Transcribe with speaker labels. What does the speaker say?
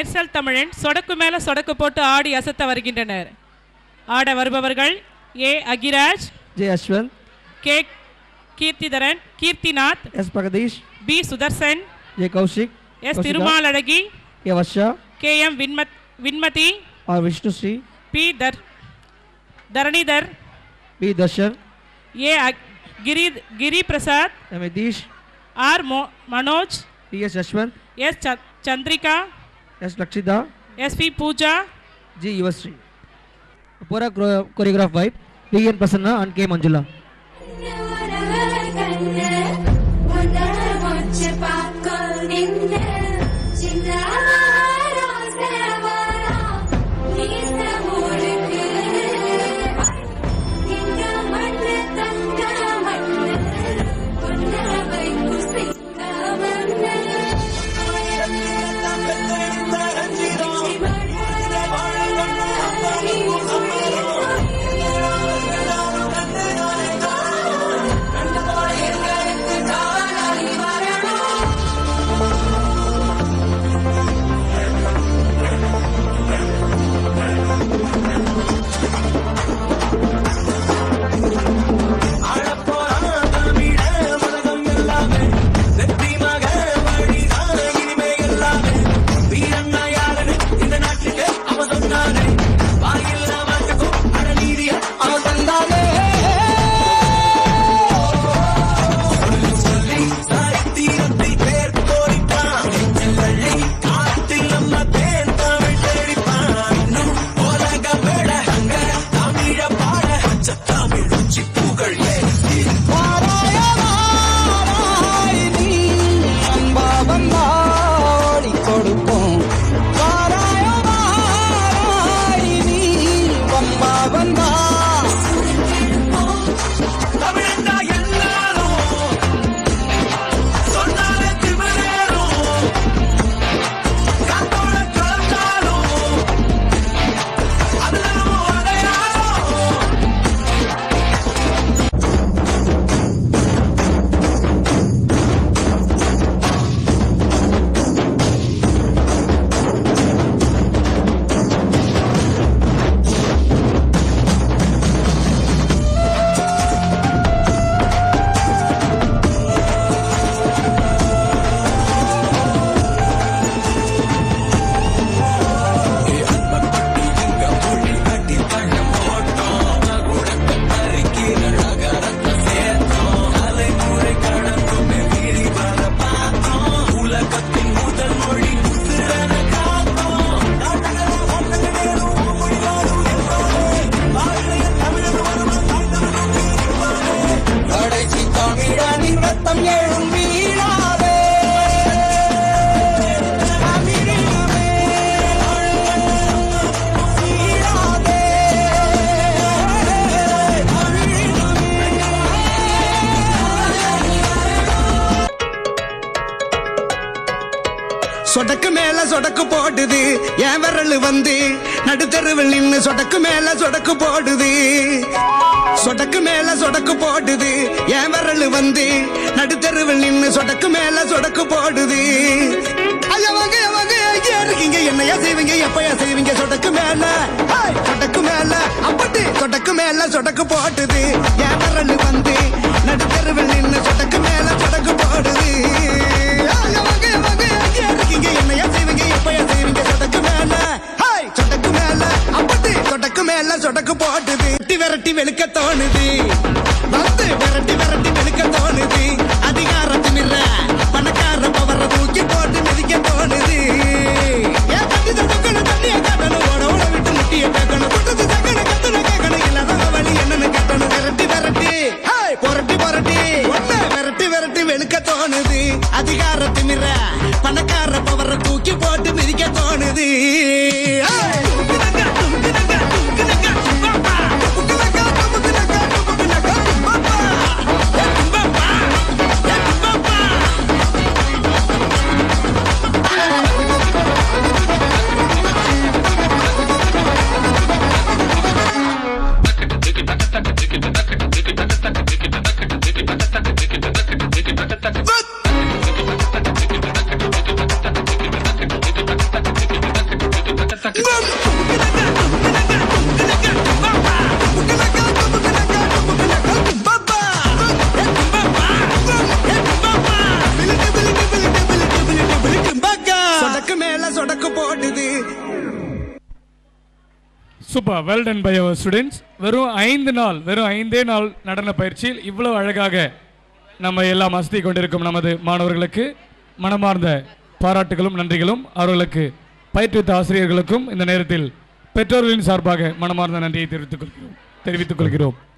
Speaker 1: மெர்சல் தமிழன் சொடக்கு மேல சொடக்கு போட்டு ஆடி அசத்த வருகின்றனர் ஆட வருபவர்கள் A Akiraj
Speaker 2: J Ashwanth
Speaker 1: K Keerthidharan Keerthinath
Speaker 2: S Pragatheesh
Speaker 1: P Sudharsan
Speaker 2: J Kaushik
Speaker 1: S
Speaker 2: Kaushika,
Speaker 1: Thirumalazhagi
Speaker 2: A Varsha
Speaker 1: K M Vinmath Vinmathi
Speaker 2: R Vishnusri
Speaker 1: P Dhar Dharanidhar
Speaker 2: P Dharshan
Speaker 1: A அக்- கிரி கிரி பிரசாத்
Speaker 2: எம் யதீஷ்
Speaker 1: ஆர் மோ Manoj
Speaker 2: T S Yashwanth
Speaker 1: S ச- Chandrika
Speaker 2: S Lakshitha
Speaker 1: S P Pooja
Speaker 2: G Yuvasri பூரா choreograph by T N Prasanna and K Manjula
Speaker 3: சொடக்கு மேல சொடக்கு போடுது என் விரல் வந்து நடுத்தருவில் நின்னு சொடக்கு மேல சொடக்கு போடுது சொடக்கு மேல சொடக்கு போடுது என் விரல் வந்து நடுத்தருவில் நின்னு சொடக்கு மேல சொடக்கு போடுது ஐயா வாங்க ஐயா வாங்க எங்க இருக்கீங்க என்னையா செய்வீங்க எப்பயா செய்வீங்க சொடக்கு மேல ஹேய், சொடக்கு மேல அப்படி சொடக்கு மேல சொடக்கு போடுது என் விரல் வந்து நடுத்தருவில் நின்னு சொடக்கு மேல சொடக்கு போடுது ஐயா வாங்க ஐயா வாங்க எங்க இருக்கீங்க என்னையா செய்வீங்க எப்பயா செய்வீங்க சொடக்கு மேல ஹேய், சொடக்கு மேல அப்படி சொடக்கு மேல சொடக்கு போடுது விரட்டி விரட்டி வெளுக்க தோணுது வந்து விரட்டி விரட்டி வெளுக்க தோணுது அதிகாரத்து நிற பணக்கார பவர தூக்கி போட்டு மிதிக்க தோணுது ஏன் தண்ணி தடுக்கணும் தண்ணிய காட்டணும் ஓட ஓட விட்டு முட்டிய கேட்கணும் குட்டது தக்கணும் கத்தணும் கேட்கணும் இல்லாத வழி என்னன்னு கேட்கணும் விரட்டி விரட்டி ஹேய், புரட்டி புரட்டி ஒண்ணு விரட்டி விரட்டி வெளுக்க தோணுது அதிகாரத்து நிற பணக்கார பவர தூக்கி போட்டு மிதிக்க தோணுது ஹேய். சொடக்கு மேல சொடக்கு போடுது
Speaker 4: super well done by our students வெறும் ஐந்து நாள் வெறும் ஐந்தே நாள் நடன பயிற்சியில் இவ்வளவு அழகாக நம்ம எல்லாம் அசதி கொண்டிருக்கும் நமது மாணவர்களுக்கு மனமார்ந்த பாராட்டுகளும் நன்றிகளும் அவர்களுக்கு பயிற்றுவித்த ஆசிரியர்களுக்கும் இந்த நேரத்தில் பெற்றோர்களின் சார்பாக மனமார்ந்த நன்றியை தெரிவித்துக் கொள்கிறோம் தெரிவித்துக் கொள்கிறோம்